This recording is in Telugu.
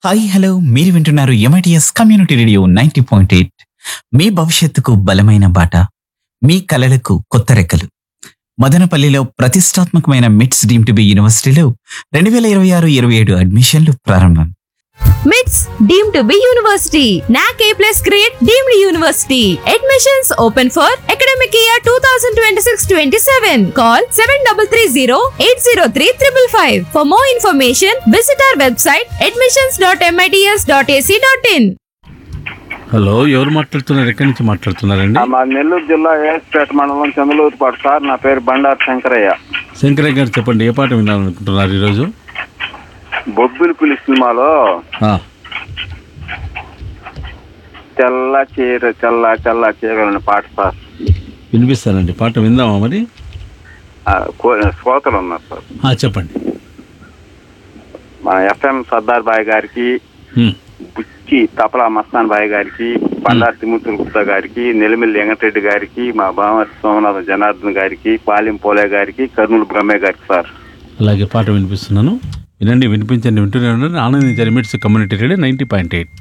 హాయ్ హలో మీరు వింటున్నారు MITS community radio ninety point eight మీ భవిష్యత్తుకు బలమైన బాట మీ కలలకు కొత్త రెక్కలు మదనపల్లిలో ప్రతిష్టాత్మకమైన మిట్స్ డీమ్ టు బి యూనివర్సిటీలో రెండు వేల ఇరవై ఆరు ఇరవై ఏడు అడ్మిషన్లు ప్రారంభం మిట్స్ deem to be university NAAC A plus grade deemed university admissions open for academic year two thousand twenty six twenty seven call seven double three zero eight zero three triple five for more information visit our website admissions dot MITS dot AC dot in hello ఎవరు మాట్లాడుతున్నారు ఎక్కడి నుంచి మాట్లాడుతున్నారండి ఆ, మా నెల్లూరు జిల్లా ఏఎస్పేట మండలం చంద్రలూరుపాటు సార్ నా పేరు బండారు శంకరయ్య శంకరయ్య గారు చెప్పండి ఏ పాట వినాలనుకుంటున్నారు ఈరోజు బొబ్బిలి పులి సినిమాలో ఆ, తెల్ల చీర తెల్ల తెల్ల చీర అనే పాట సార్ వినిపిస్తానండి పాట విందామా మరి ఆ, కో- శ్రోతలు ఉన్నారు సార్ ఆ, చెప్పండి మన ఎఫ్ఎం సర్దార్ బాయ్ గారికి హ్మ్. బుచ్చి తపలా మస్తాన్ బాయ్ గారికి బండారు తిమ్మతుల గుప్తా గారికి నెల్లిమిల్లి వెంకటరెడ్డి గారికి మా బామర్తి సోమనాథ జనార్దన్ గారికి పాలెం పోలే గారికి కర్నూలు బ్రహ్మయ్య గారికి సార్ అలాగే పాట వినిపిస్తున్నాను వినండి వినిపించండి వింటూనే ఉండండి ఆనందించండి MITS community radio ninety point eight